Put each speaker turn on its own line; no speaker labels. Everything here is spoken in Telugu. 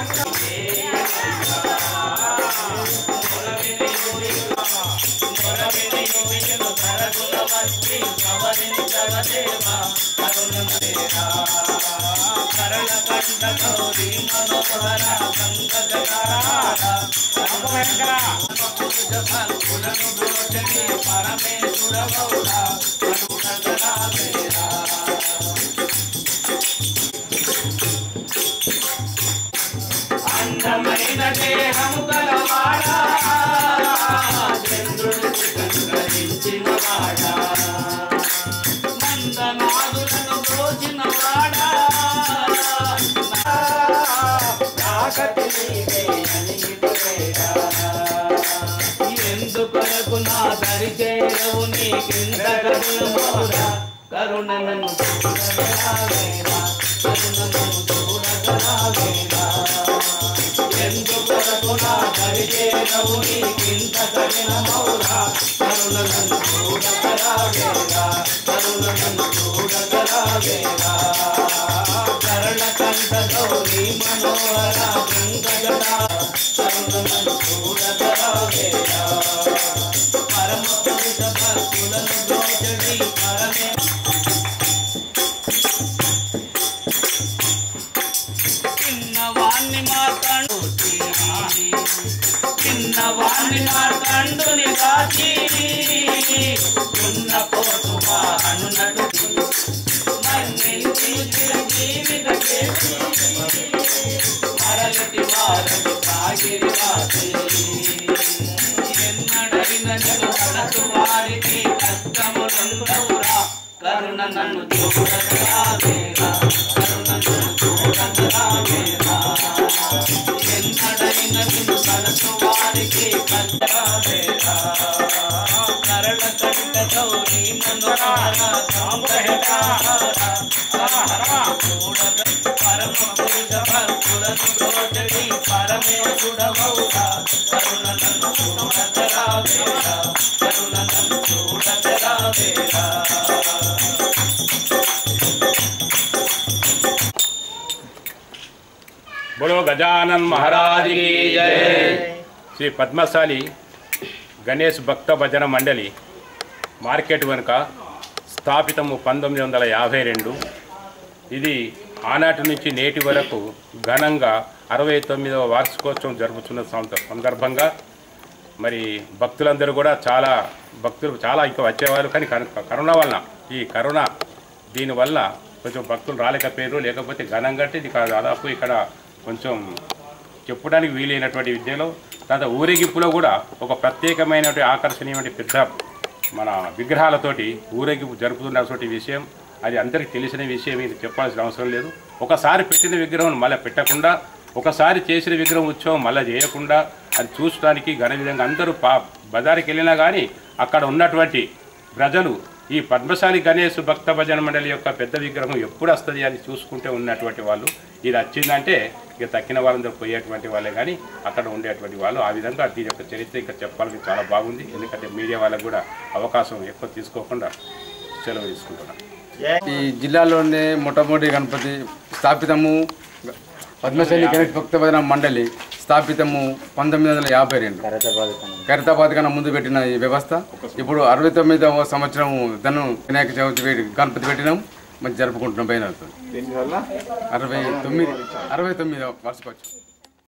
అందమైన దేహము గలవాడా చంద్రుడికి కంకరించిన వాడా నందనాదులను దోచిన వాడా నాకటి నీవే అని ఇటువేడా. ఎందుకొరకు నా దరి చేరవు నీకింత కరుణమోరా కరుణ నన్ను చూడగరావేరా కరుణ నన్ను చూడగరావేరా ఎందుకొరకు నా దరి చేరవు నీకింత కరుణమోరా కరుణ నన్ను చూడగరావేరా కరుణ నన్ను చూడగరావేరా కరణ కంఠతో నీ మనోహర వెంకటరా కరుణ నన్ను చూడగరావేరా పరమ పురుష భక్తులను దోచడి పరమే చిన్నవాణ్ణి మాట్లాడు చిన్నవాణ్ణి మాట్లాడుని కాచి ఉన్న పోటు వాహనునటు మన్నించి జీవిత చేసి మరలటి వారటి కాగిరి వాసి ఎన్నడైన నేను కడకు వారికి కష్టములందవురా కరుణ నన్ను చూడగరావేరా కరుణ నన్ను చూడగరావేరా ఎన్నడైన నిన్ను కడకు వారికి కష్టరావేరా కరణ కంటతో నీ మనోహర చూడగ పరమ పురుష భక్తులను దోచడి పరమేశుడవౌరా కరుణ నన్ను చూడగరావేరా కరుణ నన్ను చూడగరావేరా
బోలో గజానన్ మహారాజ్ की జై శ్రీ పద్మశాలి గణేష్ భక్త భజన మండలి మార్కెట్ వెనుక స్థాపితము పంతొమ్మిది వందల యాభై రెండు ఇది ఆనాటి నుంచి నేటి వరకు ఘనంగా అరవై తొమ్మిదవ వార్షికోత్సవం జరుపుతున్న సంద- సందర్భంగా మరి భక్తులందరూ కూడా చాలా భక్తులు చాలా ఇంకా వచ్చేవారు కానీ కర- కరోనా వలన ఈ కరోనా దీనివల్ల కొంచెం భక్తులు రాలేకపోయారు లేకపోతే ఘనంగా అంటే ఇది కా- దాదాపు ఇక్కడ కొంచెం చెప్పడానికి వీలైనటువంటి విద్యలో తర్వాత ఊరేగింపులో కూడా ఒక ప్రత్యేకమైనటువంటి ఆకర్షణీయమైన పెద్ద మన విగ్రహాలతోటి ఊరేగింపు జరుపుతున్నటువంటి విషయం అది అందరికీ తెలిసిన విషయం ఇది చెప్పాల్సిన అవసరం లేదు ఒకసారి పెట్టిన విగ్రహం మళ్ళీ పెట్టకుండా ఒకసారి చేసిన విగ్రహం ఉత్సవం మళ్ళీ చేయకుండా అది చూసడానికి ఘన విధంగా అందరూ పా బజారుకి వెళ్ళినా కానీ అక్కడ ఉన్నటువంటి ప్రజలు ఈ పద్మశాలి గణేష్ భక్త భజన మండలి యొక్క పెద్ద విగ్రహం ఎప్పుడు వస్తుంది అని చూసుకుంటే ఉన్నటువంటి వాళ్ళు ఇది వచ్చిందంటే ఇక తక్కిన వాళ్ళందరూ పోయేటువంటి వాళ్ళే కానీ అక్కడ ఉండేటువంటి వాళ్ళు ఆ విధంగా దీని యొక్క చరిత్ర ఇంకా చెప్పాలని చాలా బాగుంది ఎందుకంటే మీడియా వాళ్ళకు కూడా అవకాశం ఎక్కువ తీసుకోకుండా సెలవు తీసుకుంటున్నాను
ఈ జిల్లాలోనే మొట్టమొదటి గణపతి స్థాపితము పద్మశాలి గణేష్ భక్తభజన మండలి స్థాపితము పంతొమ్మిది వందల యాభై రెండు ఖైరతాబాద్ కన్నా ముందు పెట్టిన ఈ వ్యవస్థ ఇప్పుడు అరవై తొమ్మిదవ సంవత్సరం ధను వినాయక చవితి పెట్టి- గణపతి పెట్టినాం మంచి జరుపుకుంటున్నాం పైన అరవై తొమ్మిది అరవై తొమ్మిదవ వార్షికోత్సవం